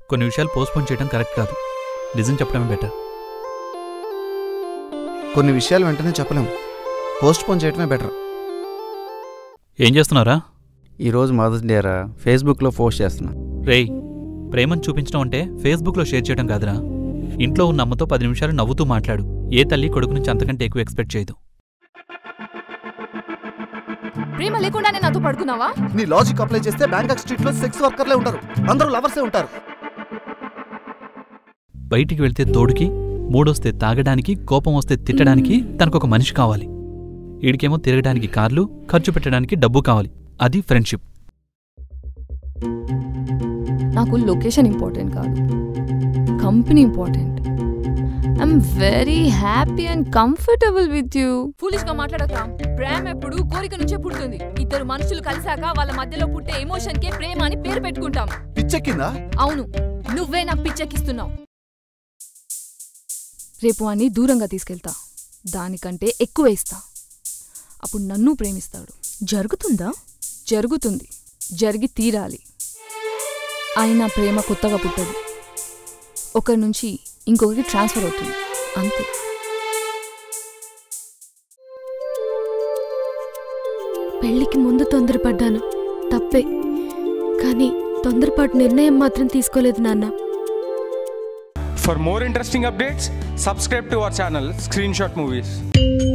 కొన్ని విషయాలు పోస్ట్పోన్ చేయడం కరెక్ట్ కాదు నిజం చెప్పడమే బెటర్ కొన్ని విషయాలు వెంటనే చెప్పలేం పోస్ట్ పోన్ చేయటమే బెటర్ ఏం చేస్తున్నారా ఈరోజు మదర్స్ డేరా ఫేస్బుక్లో పోస్ట్ చేస్తున్నా రేయ్ ప్రేమను చూపించడం అంటే ఫేస్బుక్లో షేర్ చేయడం కాదురా ఇంట్లో ఉన్న అమ్మతో పది నిమిషాలు నవ్వుతూ మాట్లాడు ఏ తల్లి కొడుకు నుంచి అంతకంటే ఎక్కువ ఎక్స్పెక్ట్ చేయదు ప్రేమ లేకుండానే నాతో పడుకున్నావా నీ లాజిక్ అప్లై చేస్తే బ్యాంకాక్ స్ట్రీట్ లో సెక్స్ వర్కర్లే ఉంటారు అందరూ లవర్సే ఉంటారు బయటికి వెళ్తే తోడుకి మూడొస్తే తాగడానికి కోపం వస్తే తిట్టడానికి తనకొక మనిషి కావాలి వీడికేమో తిరగడానికి కార్లు ఖర్చు పెట్టడానికి డబ్బు కావాలి అది ఫ్రెండ్షిప్ నాకు లొకేషన్ ఇంపార్టెంట్ కాదు company important I'm very happy and comfortable with you foolish గా మాట్లాడక ప్రేమ ఎప్పుడు కోరిక నుంచే పుడుతుంది ఇద్దరు మనుషులు కలిసాక వాళ్ళ మధ్యలో పుట్టే ఎమోషన్ కే ప్రేమ అని పేరు పెట్టుకుంటాం పిచ్చెక్కిందా అవును నువ్వే నాకు పిచ్చెక్కిస్తున్నావు రేపు వాణ్ణి దూరంగా తీసుకెళ్తా దానికంటే ఎక్కువ ఇస్తా అప్పుడు నన్ను ప్రేమిస్తాడు జరుగుతుందా జరుగుతుంది జరిగి తీరాలి అయినా ప్రేమ కొత్తగా పుట్టదు ఒకరి నుంచి ఇంకొకరికి ట్రాన్స్ఫర్ అవుతుంది అంతే పెళ్లికి ముందు తొందరపడ్డాను తప్పే కానీ తొందరపాటు నిర్ణయం మాత్రం తీసుకోలేదు నాన్న For more interesting updates, subscribe to our channel Screenshot Movies.